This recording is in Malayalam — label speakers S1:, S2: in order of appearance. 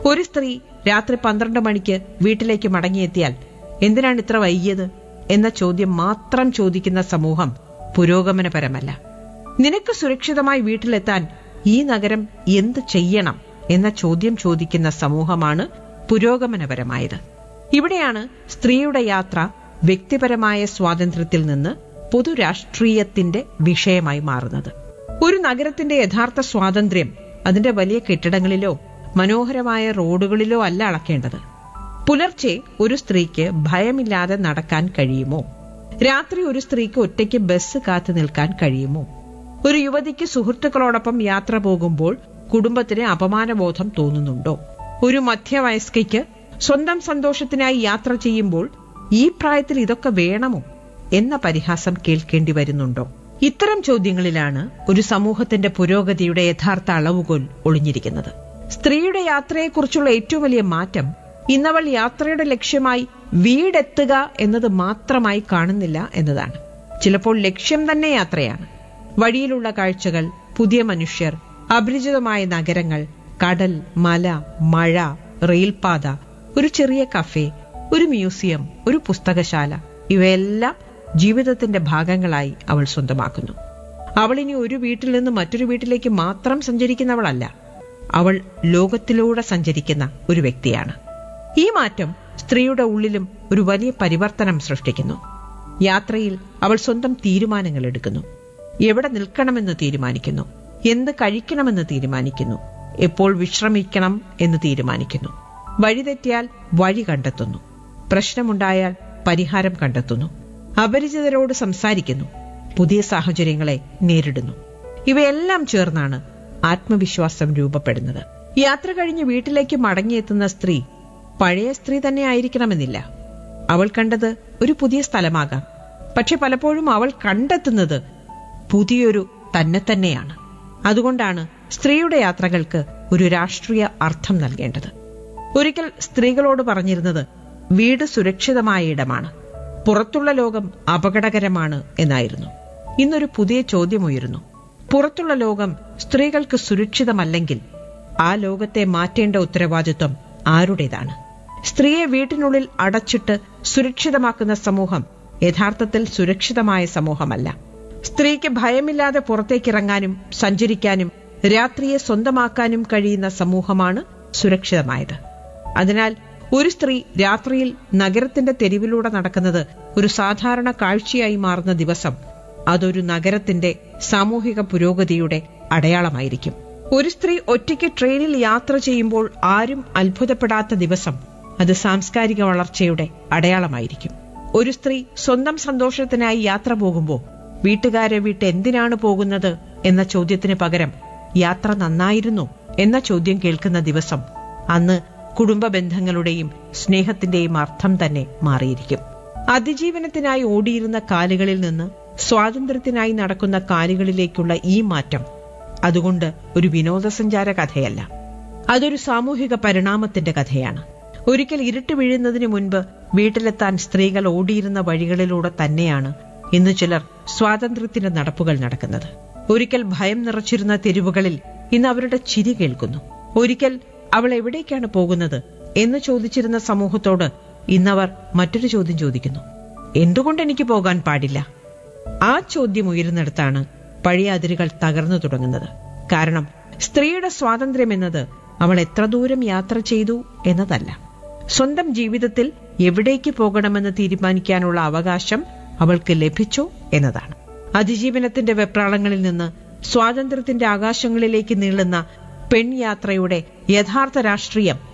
S1: ഒരു സ്ത്രീ രാത്രി പന്ത്രണ്ട് മണിക്ക് വീട്ടിലേക്ക് മടങ്ങിയെത്തിയാൽ എന്തിനാണ് ഇത്ര വൈകിയത് എന്ന ചോദ്യം മാത്രം ചോദിക്കുന്ന സമൂഹം പുരോഗമനപരമല്ല നിനക്ക് സുരക്ഷിതമായി വീട്ടിലെത്താൻ ഈ നഗരം എന്ത് ചെയ്യണം എന്ന ചോദ്യം ചോദിക്കുന്ന സമൂഹമാണ് പുരോഗമനപരമായത് ഇവിടെയാണ് സ്ത്രീയുടെ യാത്ര വ്യക്തിപരമായ സ്വാതന്ത്ര്യത്തിൽ നിന്ന് പൊതുരാഷ്ട്രീയത്തിന്റെ വിഷയമായി മാറുന്നത് ഒരു നഗരത്തിന്റെ യഥാർത്ഥ സ്വാതന്ത്ര്യം അതിന്റെ വലിയ കെട്ടിടങ്ങളിലോ മനോഹരമായ റോഡുകളിലോ അല്ല അളക്കേണ്ടത് പുലർച്ചെ ഒരു സ്ത്രീക്ക് ഭയമില്ലാതെ നടക്കാൻ കഴിയുമോ രാത്രി ഒരു സ്ത്രീക്ക് ഒറ്റയ്ക്ക് ബസ് കാത്തു നിൽക്കാൻ കഴിയുമോ ഒരു യുവതിക്ക് സുഹൃത്തുക്കളോടൊപ്പം യാത്ര പോകുമ്പോൾ കുടുംബത്തിന് അപമാനബോധം തോന്നുന്നുണ്ടോ ഒരു മധ്യവയസ്കയ്ക്ക് സ്വന്തം സന്തോഷത്തിനായി യാത്ര ചെയ്യുമ്പോൾ ഈ പ്രായത്തിൽ ഇതൊക്കെ വേണമോ എന്ന പരിഹാസം കേൾക്കേണ്ടി വരുന്നുണ്ടോ ഇത്തരം ചോദ്യങ്ങളിലാണ് ഒരു സമൂഹത്തിന്റെ പുരോഗതിയുടെ യഥാർത്ഥ അളവുകോൽ ഒളിഞ്ഞിരിക്കുന്നത് സ്ത്രീയുടെ യാത്രയെക്കുറിച്ചുള്ള ഏറ്റവും വലിയ മാറ്റം ഇന്നവൾ യാത്രയുടെ ലക്ഷ്യമായി വീടെത്തുക എന്നത് മാത്രമായി കാണുന്നില്ല എന്നതാണ് ചിലപ്പോൾ ലക്ഷ്യം തന്നെ യാത്രയാണ് വഴിയിലുള്ള കാഴ്ചകൾ പുതിയ മനുഷ്യർ അപരിചിതമായ നഗരങ്ങൾ കടൽ മല മഴ റെയിൽപാത ഒരു ചെറിയ കഫേ ഒരു മ്യൂസിയം ഒരു പുസ്തകശാല ഇവയെല്ലാം ജീവിതത്തിന്റെ ഭാഗങ്ങളായി അവൾ സ്വന്തമാക്കുന്നു അവൾ ഇനി ഒരു വീട്ടിൽ നിന്ന് മറ്റൊരു വീട്ടിലേക്ക് മാത്രം സഞ്ചരിക്കുന്നവളല്ല അവൾ ലോകത്തിലൂടെ സഞ്ചരിക്കുന്ന ഒരു വ്യക്തിയാണ് ഈ മാറ്റം സ്ത്രീയുടെ ഉള്ളിലും ഒരു വലിയ പരിവർത്തനം സൃഷ്ടിക്കുന്നു യാത്രയിൽ അവൾ സ്വന്തം തീരുമാനങ്ങൾ എടുക്കുന്നു എവിടെ നിൽക്കണമെന്ന് തീരുമാനിക്കുന്നു എന്ത് കഴിക്കണമെന്ന് തീരുമാനിക്കുന്നു എപ്പോൾ വിശ്രമിക്കണം എന്ന് തീരുമാനിക്കുന്നു വഴിതെറ്റിയാൽ വഴി കണ്ടെത്തുന്നു പ്രശ്നമുണ്ടായാൽ പരിഹാരം കണ്ടെത്തുന്നു അപരിചിതരോട് സംസാരിക്കുന്നു പുതിയ സാഹചര്യങ്ങളെ നേരിടുന്നു ഇവയെല്ലാം ചേർന്നാണ് ആത്മവിശ്വാസം രൂപപ്പെടുന്നത് യാത്ര കഴിഞ്ഞ് വീട്ടിലേക്ക് മടങ്ങിയെത്തുന്ന സ്ത്രീ പഴയ സ്ത്രീ തന്നെ ആയിരിക്കണമെന്നില്ല അവൾ കണ്ടത് ഒരു പുതിയ സ്ഥലമാകാം പക്ഷെ പലപ്പോഴും അവൾ കണ്ടെത്തുന്നത് പുതിയൊരു തന്നെ തന്നെയാണ് അതുകൊണ്ടാണ് സ്ത്രീയുടെ യാത്രകൾക്ക് ഒരു രാഷ്ട്രീയ അർത്ഥം നൽകേണ്ടത് ഒരിക്കൽ സ്ത്രീകളോട് പറഞ്ഞിരുന്നത് വീട് സുരക്ഷിതമായ ഇടമാണ് പുറത്തുള്ള ലോകം അപകടകരമാണ് എന്നായിരുന്നു ഇന്നൊരു പുതിയ ചോദ്യം ഉയരുന്നു പുറത്തുള്ള ലോകം സ്ത്രീകൾക്ക് സുരക്ഷിതമല്ലെങ്കിൽ ആ ലോകത്തെ മാറ്റേണ്ട ഉത്തരവാദിത്വം ആരുടേതാണ് സ്ത്രീയെ വീട്ടിനുള്ളിൽ അടച്ചിട്ട് സുരക്ഷിതമാക്കുന്ന സമൂഹം യഥാർത്ഥത്തിൽ സുരക്ഷിതമായ സമൂഹമല്ല സ്ത്രീക്ക് ഭയമില്ലാതെ പുറത്തേക്കിറങ്ങാനും സഞ്ചരിക്കാനും രാത്രിയെ സ്വന്തമാക്കാനും കഴിയുന്ന സമൂഹമാണ് സുരക്ഷിതമായത് അതിനാൽ ഒരു സ്ത്രീ രാത്രിയിൽ നഗരത്തിന്റെ തെരുവിലൂടെ നടക്കുന്നത് ഒരു സാധാരണ കാഴ്ചയായി മാറുന്ന ദിവസം അതൊരു നഗരത്തിന്റെ സാമൂഹിക പുരോഗതിയുടെ അടയാളമായിരിക്കും ഒരു സ്ത്രീ ഒറ്റയ്ക്ക് ട്രെയിനിൽ യാത്ര ചെയ്യുമ്പോൾ ആരും അത്ഭുതപ്പെടാത്ത ദിവസം അത് സാംസ്കാരിക വളർച്ചയുടെ അടയാളമായിരിക്കും ഒരു സ്ത്രീ സ്വന്തം സന്തോഷത്തിനായി യാത്ര പോകുമ്പോൾ വീട്ടുകാരെ വിട്ട് എന്തിനാണ് പോകുന്നത് എന്ന ചോദ്യത്തിന് പകരം യാത്ര നന്നായിരുന്നു എന്ന ചോദ്യം കേൾക്കുന്ന ദിവസം അന്ന് കുടുംബ ബന്ധങ്ങളുടെയും സ്നേഹത്തിന്റെയും അർത്ഥം തന്നെ മാറിയിരിക്കും അതിജീവനത്തിനായി ഓടിയിരുന്ന കാലുകളിൽ നിന്ന് സ്വാതന്ത്ര്യത്തിനായി നടക്കുന്ന കാലുകളിലേക്കുള്ള ഈ മാറ്റം അതുകൊണ്ട് ഒരു വിനോദസഞ്ചാര കഥയല്ല അതൊരു സാമൂഹിക പരിണാമത്തിന്റെ കഥയാണ് ഒരിക്കൽ ഇരുട്ട് വീഴുന്നതിന് മുൻപ് വീട്ടിലെത്താൻ സ്ത്രീകൾ ഓടിയിരുന്ന വഴികളിലൂടെ തന്നെയാണ് ഇന്ന് ചിലർ സ്വാതന്ത്ര്യത്തിന്റെ നടപ്പുകൾ നടക്കുന്നത് ഒരിക്കൽ ഭയം നിറച്ചിരുന്ന തെരുവുകളിൽ ഇന്ന് അവരുടെ ചിരി കേൾക്കുന്നു ഒരിക്കൽ അവൾ എവിടേക്കാണ് പോകുന്നത് എന്ന് ചോദിച്ചിരുന്ന സമൂഹത്തോട് ഇന്നവർ മറ്റൊരു ചോദ്യം ചോദിക്കുന്നു എന്തുകൊണ്ട് എനിക്ക് പോകാൻ പാടില്ല ആ ചോദ്യം ഉയരുന്നിടത്താണ് പഴയ അതിരുകൾ തകർന്നു തുടങ്ങുന്നത് കാരണം സ്ത്രീയുടെ സ്വാതന്ത്ര്യം എന്നത് അവൾ എത്ര ദൂരം യാത്ര ചെയ്തു എന്നതല്ല സ്വന്തം ജീവിതത്തിൽ എവിടേക്ക് പോകണമെന്ന് തീരുമാനിക്കാനുള്ള അവകാശം അവൾക്ക് ലഭിച്ചു എന്നതാണ് അതിജീവനത്തിന്റെ വെപ്രാളങ്ങളിൽ നിന്ന് സ്വാതന്ത്ര്യത്തിന്റെ ആകാശങ്ങളിലേക്ക് നീളുന്ന പെൺയാത്രയുടെ യഥാർത്ഥ രാഷ്ട്രീയം